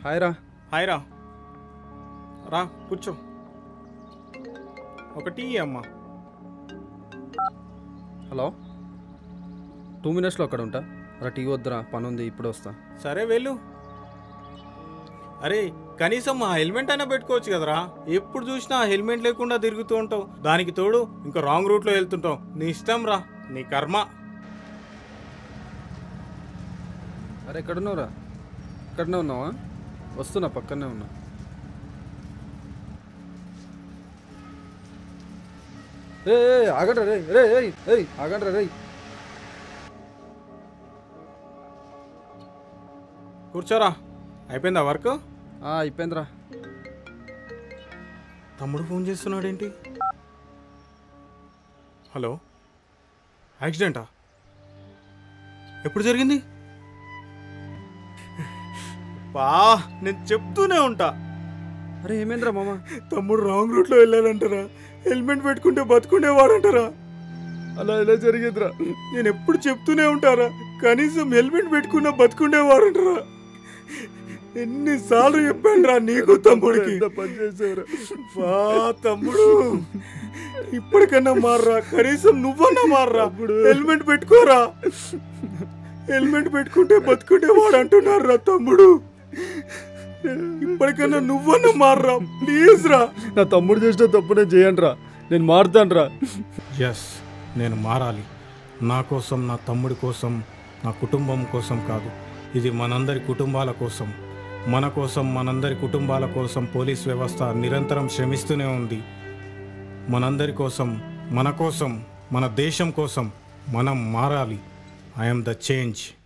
hi రా hi రా రా కూర్చో ఒక టీ అమ్మా హలో టూ మినిట్స్లో అక్కడ ఉంటా రా టీ వద్దురా పని ఉంది ఇప్పుడు వస్తా సరే వెళ్ళు అరే కనీసం ఆ హెల్మెట్ అయినా పెట్టుకోవచ్చు కదరా ఎప్పుడు చూసినా ఆ హెల్మెట్ లేకుండా తిరుగుతూ ఉంటావు దానికి తోడు ఇంకా రాంగ్ రూట్లో వెళ్తుంటావు నీ ఇష్టం రా నీ కర్మ అరే ఎక్కడున్నావురా ఇక్కడనే ఉన్నావా వస్తున్నా పక్కనే ఉన్నా ఏ ఏ, ఆగండ్రా రే రే ఏయ్ ఏయ్ ఆగండ్రా రే కూర్చోరా అయిపోయిందా వర్క్ ఆ, అయిపోయిందిరా తమ్ముడు ఫోన్ చేస్తున్నాడేంటి హలో యాక్సిడెంటా ఎప్పుడు జరిగింది బా నేను చెప్తూనే ఉంటా అరే ఏమైందిరా మామ తమ్ముడు రాంగ్ రూట్లో వెళ్ళాడంటారా హెల్మెట్ పెట్టుకుంటే బతుకుండేవాడంటారా అలా ఎలా జరిగేదిరా నేను ఎప్పుడు చెప్తూనే ఉంటారా కనీసం హెల్మెట్ పెట్టుకున్నా బతుకుండేవాడంటారా ఎన్నిసార్లు చెప్పానురా నీకు తమ్ముడికి ఎంత పని చేసేవరా బా తమ్ముడు ఇప్పటికన్నా మారరా కనీసం నువ్వన్నా మారరా హెల్మెట్ పెట్టుకోరా హెల్మెట్ పెట్టుకుంటే బతుకుంటే వాడు అంటున్నారు రా తమ్ముడు ఇప్పటికన్నా నువ్వన్నా మారరా ప్లీజ్ రా నా తమ్ముడు చేసిన తప్పు నేను చేయండి రా నేను మారుతాను రా ఎస్ నేను మారాలి నా కోసం నా తమ్ముడి కోసం నా కుటుంబం కోసం కాదు ఇది మనందరి కుటుంబాల కోసం మన కోసం మనందరి కుటుంబాల కోసం పోలీస్ వ్యవస్థ నిరంతరం శ్రమిస్తూనే ఉంది మనందరి కోసం మన కోసం మన దేశం కోసం మనం మారాలి ఐఎమ్ ద చేంజ్